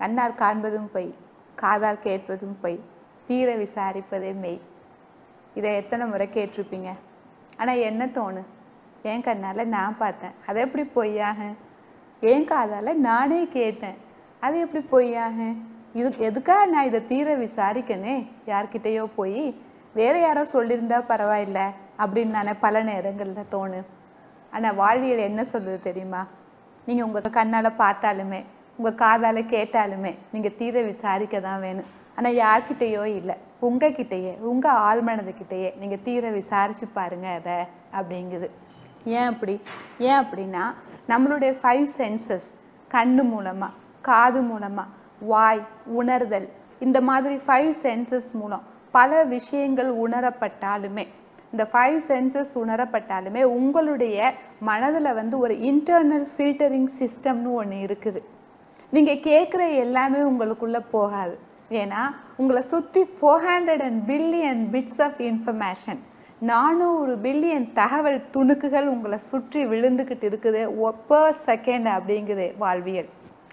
கண்ணால் காண்பதும் பொய் காதால் கேட்பதும் பொய் தீர விசாரிப்பதே மெய் இதை எத்தனை முறை கேட்டிருப்பீங்க ஆனால் என்ன தோணு என் கண்ணால் நான் பார்த்தேன் அது எப்படி பொய்யாக என் காதால் நானே கேட்டேன் அது எப்படி பொய்யாக இது எதுக்காக நான் இதை தீர விசாரிக்கனே யார்கிட்டயோ போய் வேற யாரோ சொல்லியிருந்தா பரவாயில்ல அப்படின்னு நானே பல நேரங்களில் தோணு ஆனால் வாழ்வியல் என்ன சொல்லுது தெரியுமா நீங்கள் உங்கள் கண்ணால் பார்த்தாலுமே உங்கள் காதால் கேட்டாலுமே நீங்கள் தீர விசாரிக்க தான் வேணும் ஆனால் யார்கிட்டயோ இல்லை உங்ககிட்டயே உங்கள் ஆழ்மனதுக்கிட்டேயே நீங்கள் தீர விசாரிச்சு பாருங்க அதை அப்படிங்குது ஏன் அப்படி ஏன் அப்படின்னா நம்மளுடைய ஃபைவ் சென்சஸ் கண்ணு மூலமாக காது மூலமாக வாய் உணர்தல் இந்த மாதிரி ஃபைவ் சென்சஸ் மூலம் பல விஷயங்கள் உணரப்பட்டாலுமே இந்த ஃபைவ் சென்சஸ் உணரப்பட்டாலுமே உங்களுடைய மனதில் வந்து ஒரு இன்டர்னல் ஃபில்டரிங் சிஸ்டம்னு ஒன்று இருக்குது நீங்கள் கேட்குற எல்லாமே உங்களுக்குள்ளே போகாது ஏன்னா உங்களை சுற்றி four hundred and billion bits of information நானூறு பில்லியன் தகவல் துணுக்குகள் உங்களை சுற்றி விழுந்துக்கிட்டு இருக்குது பர் செகண்ட் அப்படிங்குது வாழ்வியல்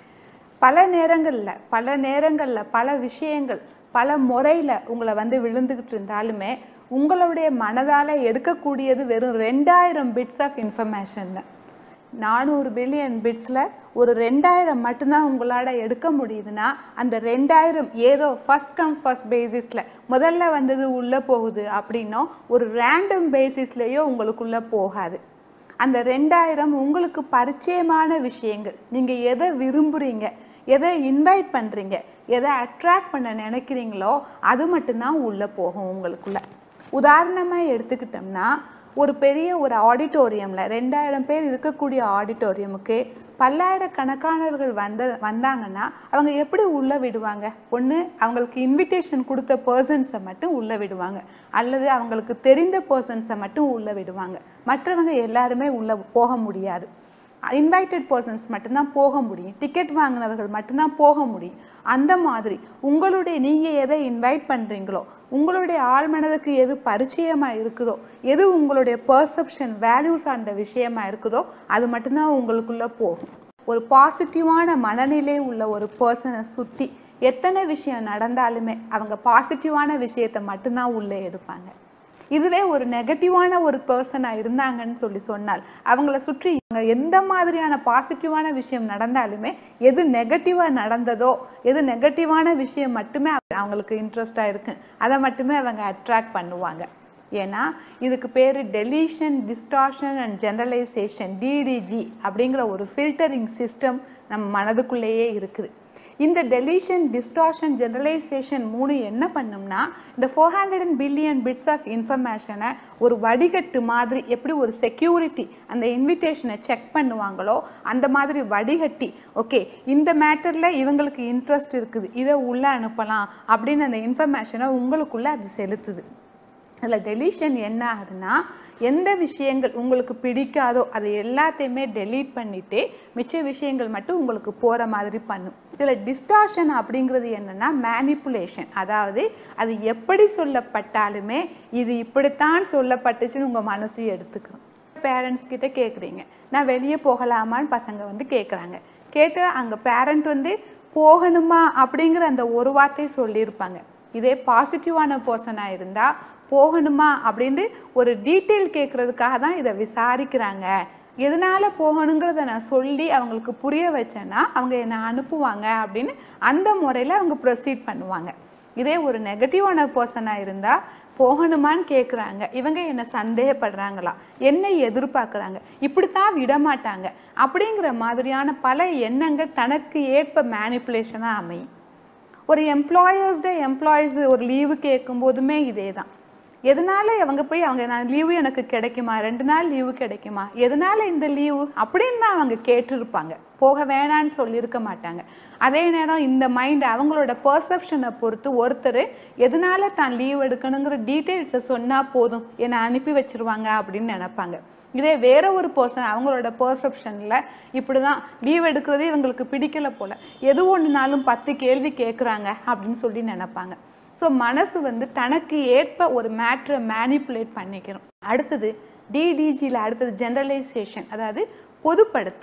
பல நேரங்களில் பல நேரங்களில் பல விஷயங்கள் பல முறையில் உங்களை வந்து விழுந்துக்கிட்டு இருந்தாலுமே உங்களுடைய மனதால் எடுக்கக்கூடியது வெறும் ரெண்டாயிரம் பிட்ஸ் ஆஃப் இன்ஃபர்மேஷன் தான் நானூறு பில்லியன் பிட்ஸில் ஒரு ரெண்டாயிரம் மட்டும்தான் உங்களால் எடுக்க முடியுதுன்னா அந்த ரெண்டாயிரம் ஏதோ ஃபஸ்ட் கம் ஃபஸ்ட் பேசிஸில் முதல்ல வந்தது உள்ளே போகுது அப்படின்னும் ஒரு ரேண்டம் பேசிஸ்லேயோ உங்களுக்குள்ளே போகாது அந்த ரெண்டாயிரம் உங்களுக்கு பரிச்சயமான விஷயங்கள் நீங்கள் எதை விரும்புகிறீங்க எதை இன்வைட் பண்ணுறீங்க எதை அட்ராக்ட் பண்ண நினைக்கிறீங்களோ அது மட்டும்தான் உள்ளே போகும் உங்களுக்குள்ள உதாரணமாக எடுத்துக்கிட்டோம்னா ஒரு பெரிய ஒரு ஆடிட்டோரியமில் ரெண்டாயிரம் பேர் இருக்கக்கூடிய ஆடிட்டோரியமுக்கு பல்லாயிரக்கணக்கானவர்கள் வந்த வந்தாங்கன்னா அவங்க எப்படி உள்ளே விடுவாங்க ஒன்று அவங்களுக்கு இன்விடேஷன் கொடுத்த பர்சன்ஸை மட்டும் உள்ளே விடுவாங்க அல்லது அவங்களுக்கு தெரிந்த பர்சன்ஸை மட்டும் உள்ளே விடுவாங்க மற்றவங்க எல்லாருமே உள்ளே போக முடியாது இன்வைட்டட் பர்சன்ஸ் மட்டும்தான் போக முடியும் டிக்கெட் வாங்கினவர்கள் மட்டும்தான் போக முடியும் அந்த மாதிரி உங்களுடைய நீங்கள் எதை இன்வைட் பண்ணுறீங்களோ உங்களுடைய ஆழ்மனதுக்கு எது பரிச்சயமாக இருக்குதோ எது உங்களுடைய பர்செப்ஷன் வேல்யூஸ் அந்த விஷயமா இருக்குதோ அது மட்டும்தான் உங்களுக்குள்ளே போகும் ஒரு பாசிட்டிவான மனநிலை உள்ள ஒரு பர்சனை சுற்றி எத்தனை விஷயம் நடந்தாலுமே அவங்க பாசிட்டிவான விஷயத்தை மட்டும்தான் உள்ளே எடுப்பாங்க இதுவே ஒரு நெகட்டிவான ஒரு பர்சனாக இருந்தாங்கன்னு சொல்லி சொன்னால் அவங்கள சுற்றி இவங்க எந்த மாதிரியான பாசிட்டிவான விஷயம் நடந்தாலுமே எது நெகட்டிவாக நடந்ததோ எது நெகட்டிவான விஷயம் மட்டுமே அவங்களுக்கு இன்ட்ரெஸ்டாக இருக்கு அதை மட்டுமே அவங்க அட்ராக்ட் பண்ணுவாங்க ஏன்னா இதுக்கு பேர் deletion distortion and generalisation DDG அப்படிங்கிற ஒரு ஃபில்டரிங் சிஸ்டம் நம்ம மனதுக்குள்ளேயே இருக்குது இந்த டெலிஷன் டிஸ்டார்ஷன் ஜெனரலைசேஷன் மூணு என்ன பண்ணும்னா இந்த four hundred and billion bits of இன்ஃபர்மேஷனை ஒரு வடிகட்டு மாதிரி எப்படி ஒரு செக்யூரிட்டி அந்த இன்விடேஷனை செக் பண்ணுவாங்களோ அந்த மாதிரி வடிகட்டி ஓகே இந்த மேட்டரில் இவங்களுக்கு இன்ட்ரெஸ்ட் இருக்குது இதை உள்ளே அனுப்பலாம் அப்படின்னு அந்த இன்ஃபர்மேஷனை உங்களுக்குள்ளே அது செலுத்துது அதில் டெலிஷன் என்ன ஆகுதுன்னா எந்த விஷயங்கள் உங்களுக்கு பிடிக்காதோ அதை எல்லாத்தையுமே டெலீட் பண்ணிவிட்டு மிச்ச விஷயங்கள் மட்டும் உங்களுக்கு போகிற மாதிரி பண்ணும் இதில் டிஸ்டார்ஷன் அப்படிங்கிறது என்னென்னா மேனிப்புலேஷன் அதாவது அது எப்படி சொல்லப்பட்டாலுமே இது இப்படித்தான் சொல்லப்பட்டுச்சுன்னு உங்கள் மனசு எடுத்துக்கணும் பேரண்ட்ஸ் கிட்ட கேட்குறீங்க நான் வெளியே போகலாமான்னு பசங்க வந்து கேட்குறாங்க கேட்டு அங்கே பேரண்ட் வந்து போகணுமா அப்படிங்கிற அந்த ஒரு வார்த்தை சொல்லியிருப்பாங்க இதே பாசிட்டிவான பர்சனாக இருந்தால் போகணுமா அப்படின்ட்டு ஒரு டீட்டெயில் கேட்குறதுக்காக தான் இதை விசாரிக்கிறாங்க எதனால் போகணுங்கிறத நான் சொல்லி அவங்களுக்கு புரிய வச்சேன்னா அவங்க என்னை அனுப்புவாங்க அப்படின்னு அந்த முறையில் அவங்க ப்ரொசீட் பண்ணுவாங்க இதே ஒரு நெகட்டிவான பர்சனாக இருந்தால் போகணுமான்னு கேட்குறாங்க இவங்க என்னை சந்தேகப்படுறாங்களா என்னை எதிர்பார்க்குறாங்க இப்படித்தான் விட மாட்டாங்க அப்படிங்கிற மாதிரியான பல எண்ணங்கள் தனக்கு ஏற்ப மேனிப்புலேஷனாக அமையும் ஒரு எம்ப்ளாயர்ஸ்ட எம்ப்ளாயீஸ் ஒரு லீவு கேட்கும் போதுமே இதே தான் எதனால அவங்க போய் அவங்க நான் லீவு எனக்கு கிடைக்குமா ரெண்டு நாள் லீவு கிடைக்குமா எதனால இந்த லீவு அப்படின்னு தான் அவங்க கேட்டிருப்பாங்க போக வேணான்னு சொல்லியிருக்க மாட்டாங்க அதே நேரம் இந்த மைண்ட் அவங்களோட பர்செப்ஷனை பொறுத்து ஒருத்தர் எதனால தான் லீவ் எடுக்கணுங்கிற டீட்டெயில்ஸை சொன்னால் போதும் என்னை அனுப்பி வச்சிருவாங்க அப்படின்னு நினைப்பாங்க இதே வேற ஒரு பர்சன் அவங்களோட பர்செப்ஷனில் இப்படி தான் லீவ் எடுக்கிறதே இவங்களுக்கு பிடிக்கல போல எது ஒன்றுனாலும் பத்து கேள்வி கேட்குறாங்க அப்படின்னு சொல்லி நினைப்பாங்க ஸோ மனசு வந்து தனக்கு ஏற்ப ஒரு மேட்ரை மேனிப்புலேட் பண்ணிக்கணும் அடுத்தது டிடிஜியில் அடுத்தது ஜென்ரலைசேஷன் அதாவது பொதுப்படுத்தும்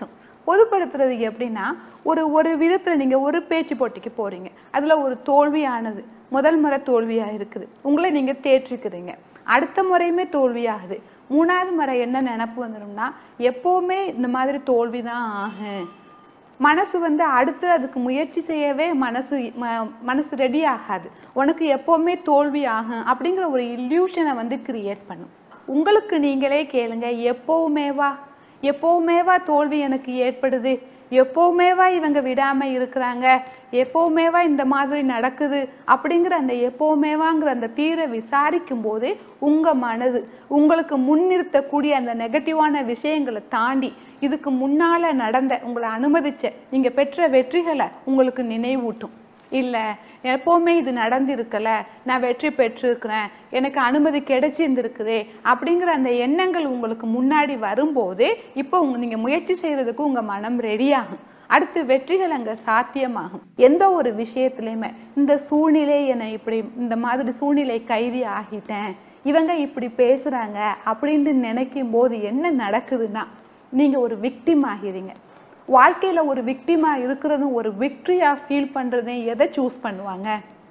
பொதுப்படுத்துறது எப்படின்னா ஒரு ஒரு விதத்தில் நீங்கள் ஒரு பேச்சு போட்டிக்கு போகிறீங்க அதில் ஒரு தோல்வியானது முதல் முறை தோல்வியாக இருக்குது உங்களை நீங்கள் தேற்றிக்கிறீங்க அடுத்த முறையுமே தோல்வியாகுது மூணாவது முறை என்ன நினப்பு வந்துடும்னா எப்போவுமே இந்த மாதிரி தோல்வி தான் ஆகும் மனசு வந்து அடுத்து அதுக்கு முயற்சி செய்யவே மனசு ம- மனசு ரெடி ஆகாது உனக்கு எப்போவுமே தோல்வி ஆகும் அப்படிங்கிற ஒரு இல்யூஷனை வந்து கிரியேட் பண்ணும் உங்களுக்கு நீங்களே கேளுங்க எப்போவுமேவா எப்போவுமேவா தோல்வி எனக்கு ஏற்படுது எப்போவுமேவா இவங்க விடாம இருக்கிறாங்க எப்போவுமேவா இந்த மாதிரி நடக்குது அப்படிங்கிற அந்த எப்போவுமேவாங்கிற அந்த தீர விசாரிக்கும் போது உங்க மனது உங்களுக்கு முன்னிறுத்தக்கூடிய அந்த நெகட்டிவான விஷயங்களை தாண்டி இதுக்கு முன்னால நடந்த உங்களை அனுமதிச்ச நீங்க பெற்ற வெற்றிகளை உங்களுக்கு நினைவூட்டும் இல்லை எப்போவுமே இது நடந்திருக்கல நான் வெற்றி பெற்றிருக்கிறேன் எனக்கு அனுமதி கிடைச்சிருந்துருக்குதே அப்படிங்கிற அந்த எண்ணங்கள் உங்களுக்கு முன்னாடி வரும்போது இப்போ உங்க நீங்கள் முயற்சி செய்கிறதுக்கு உங்கள் மனம் ரெடியாகும் அடுத்து வெற்றிகள் அங்கே சாத்தியமாகும் எந்த ஒரு விஷயத்துலையுமே இந்த சூழ்நிலை என்னை இப்படி இந்த மாதிரி சூழ்நிலை கைதி ஆகிட்டேன் இவங்க இப்படி பேசுகிறாங்க அப்படின்ட்டு நினைக்கும் போது என்ன நடக்குதுன்னா நீங்கள் ஒரு விக்டிம் ஆகிறீங்க வாழ்க்கையில் ஒரு விக்டிமாக இருக்கிறதும் ஒரு விக்ட்ரியாக ஃபீல் பண்ணுறதையும் எதை சூஸ் பண்ணுவாங்க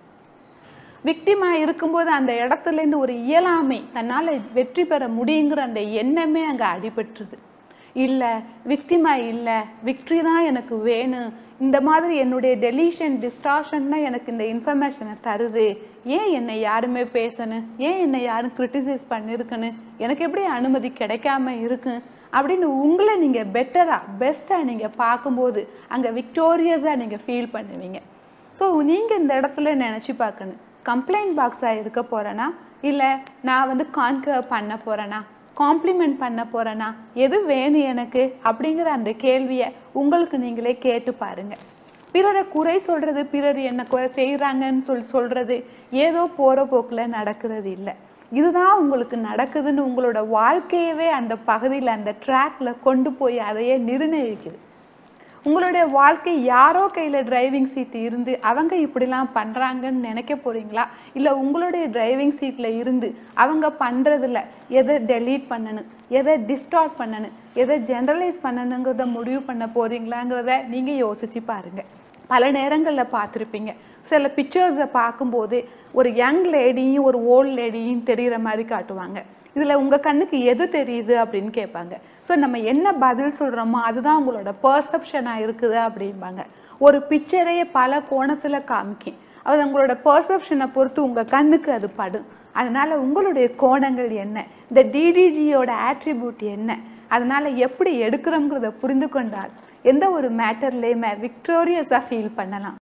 விக்டிமாக இருக்கும்போது அந்த இடத்துலேருந்து ஒரு இயலாமை தன்னால் வெற்றி பெற முடியுங்கிற அந்த எண்ணமே அங்கே அடிபட்டுருது இல்லை விக்டிமா இல்லை விக்ட்ரி தான் எனக்கு வேணும் இந்த மாதிரி என்னுடைய டெலிஷன் டிஸ்டார்ஷன் தான் எனக்கு இந்த இன்ஃபர்மேஷனை தருது ஏன் என்னை யாருமே பேசணும் ஏன் என்னை யாரும் கிரிட்டிசைஸ் பண்ணியிருக்கணும் எனக்கு எப்படி அனுமதி கிடைக்காம இருக்கு அப்படின்னு உங்களை நீங்கள் பெட்டராக பெஸ்ட்டாக நீங்கள் பார்க்கும்போது அங்கே விக்டோரியஸாக நீங்கள் ஃபீல் பண்ணுவீங்க ஸோ நீங்கள் இந்த இடத்துல நினச்சி பார்க்கணும் கம்ப்ளைண்ட் பாக்ஸாக இருக்க போகிறேனா இல்லை நான் வந்து கான்கர் பண்ண போகிறேனா காம்ப்ளிமெண்ட் பண்ண போகிறேனா எது வேணும் எனக்கு அப்படிங்கிற அந்த கேள்வியை உங்களுக்கு நீங்களே கேட்டு பாருங்கள் பிறரை குறை சொல்கிறது பிறர் என்ன குறை செய்கிறாங்கன்னு சொல்லி சொல்கிறது ஏதோ போகிற போக்கில் நடக்கிறது இல்லை இதுதான் உங்களுக்கு நடக்குதுன்னு உங்களோட வாழ்க்கையவே அந்த பகுதியில் அந்த ட்ராக்ல கொண்டு போய் அதையே நிர்ணயிக்குது உங்களுடைய வாழ்க்கை யாரோ கையில் டிரைவிங் சீட் இருந்து அவங்க இப்படிலாம் பண்ணுறாங்கன்னு நினைக்க போகிறீங்களா இல்லை உங்களுடைய டிரைவிங் சீட்டில் இருந்து அவங்க பண்ணுறதில்ல எதை டெலீட் பண்ணணும் எதை டிஸ்டார்ட் பண்ணணும் எதை ஜென்ரலைஸ் பண்ணணுங்கிறத முடிவு பண்ண போகிறீங்களாங்கிறத நீங்கள் யோசிச்சு பாருங்கள் பல நேரங்களில் பார்த்துருப்பீங்க சில பிக்சர்ஸை பார்க்கும்போது ஒரு யங் லேடியும் ஒரு ஓல்ட் லேடியும் தெரிகிற மாதிரி காட்டுவாங்க இதில் உங்கள் கண்ணுக்கு எது தெரியுது அப்படின்னு கேட்பாங்க ஸோ நம்ம என்ன பதில் சொல்கிறோமோ அதுதான் உங்களோட பர்செப்ஷனாக இருக்குது அப்படிம்பாங்க ஒரு பிக்சரையே பல கோணத்தில் காமிக்கும் அது உங்களோட பர்செப்ஷனை பொறுத்து உங்கள் கண்ணுக்கு அது படும் அதனால் உங்களுடைய கோணங்கள் என்ன இந்த டிடிஜியோட ஆட்ரிபியூட் என்ன அதனால் எப்படி எடுக்கிறோங்கிறத புரிந்து கொண்டால் எந்த ஒரு மேட்டர்லேயுமே விக்டோரியஸாக ஃபீல் பண்ணலாம்